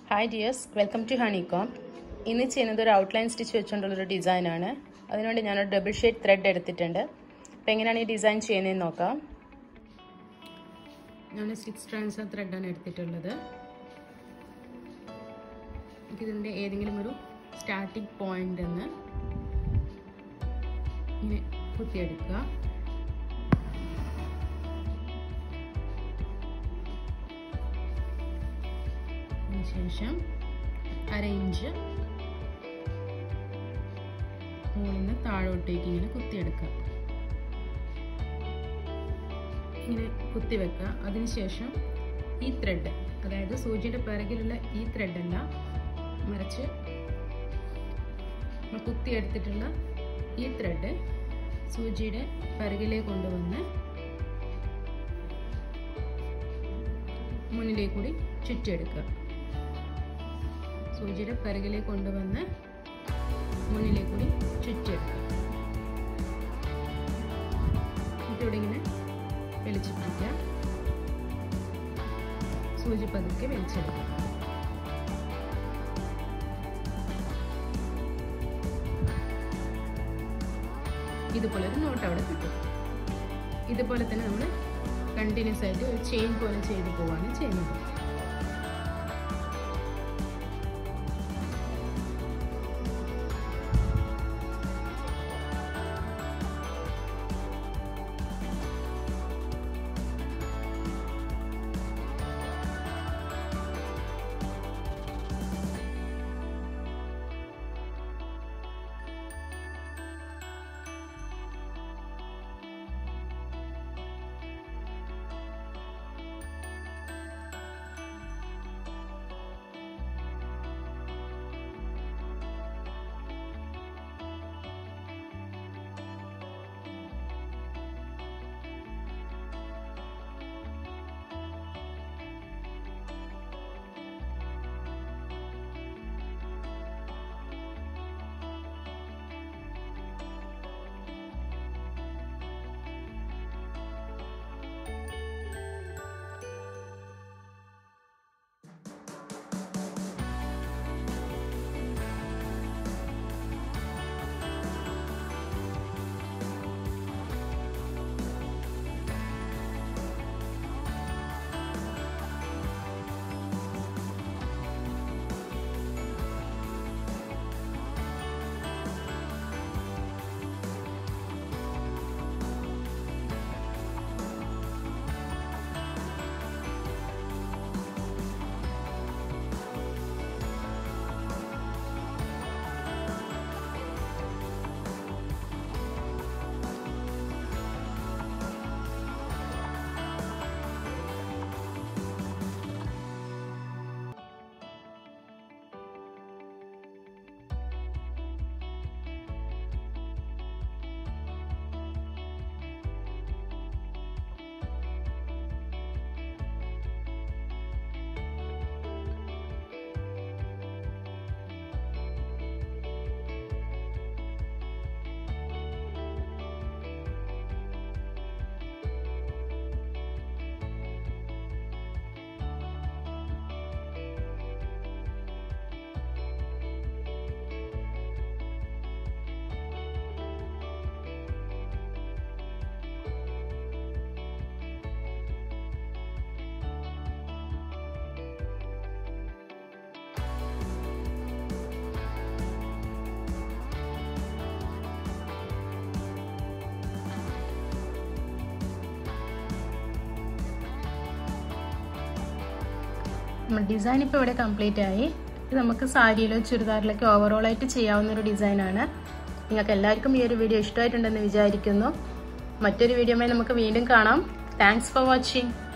hi dears welcome to honeycomb ഇന്ന് ചെയ്യുന്നത് ഒരു ഔട്ട്ലൈൻ സ്റ്റിച്ച് വെച്ചുകൊണ്ടുള്ളൊരു ഡിസൈനാണ് അതിനുവേണ്ടി ഞാനൊരു ഡബിൾ ഷെയ്ഡ് ത്രെഡ് എടുത്തിട്ടുണ്ട് അപ്പോൾ എങ്ങനെയാണ് ഈ ഡിസൈൻ ചെയ്യുന്നതെന്ന് നോക്കാം ഞാൻ സിക്സ് ട്രാൻസ്ഫർ ത്രെഡാണ് എടുത്തിട്ടുള്ളത് ഇതിൻ്റെ ഏതെങ്കിലും ഒരു സ്റ്റാർട്ടിംഗ് പോയിന്റ് എന്ന് ഇങ്ങനെ കുത്തിയെടുക്കുക ശേഷം അര ഇഞ്ച് മുകളിൽ നിന്ന് താഴോട്ടേക്ക് ഇങ്ങനെ കുത്തിയെടുക്കുക ഇങ്ങനെ കുത്തി വെക്കുക അതിനുശേഷം ഈ ത്രെഡ് അതായത് സൂചിയുടെ പിറകിലുള്ള ഈ ത്രെഡല്ല മറിച്ച് നമ്മൾ കുത്തിയെടുത്തിട്ടുള്ള ഈ ത്രെഡ് സൂചിയുടെ പിറകിലേക്ക് കൊണ്ടുവന്ന് മുന്നിലേക്ക് കൂടി ചുറ്റിയെടുക്കുക സൂചിയുടെ പിറകിലേക്ക് കൊണ്ടുവന്ന് മുന്നിലേക്ക് കൂടി ചുറ്റിയെടുക്കുക ഇവിടെ ഇങ്ങനെ വലിച്ചു പിടിക്കുക സൂചി പതുക്കെ വലിച്ചെടുക്കുക ഇതുപോലെ ഒരു നോട്ട് അവിടെ കിട്ടും ഇതുപോലെ തന്നെ നമ്മൾ കണ്ടിന്യൂസ് ആയിട്ട് ഒരു ചെയിൻ പോലെ ചെയ്തു പോവാണ് ചെയ്യുന്നത് ഡിസൈൻ ഇപ്പോൾ ഇവിടെ കംപ്ലീറ്റ് ആയി ഇത് നമുക്ക് സാരിയിലോ ചുരിദാറിലൊക്കെ ഓവറോൾ ആയിട്ട് ചെയ്യാവുന്ന ഒരു ഡിസൈനാണ് നിങ്ങൾക്ക് എല്ലാവർക്കും ഈ ഒരു വീഡിയോ ഇഷ്ടമായിട്ടുണ്ടെന്ന് വിചാരിക്കുന്നു മറ്റൊരു വീഡിയോമായി നമുക്ക് വീണ്ടും കാണാം താങ്ക്സ് ഫോർ വാച്ചിങ്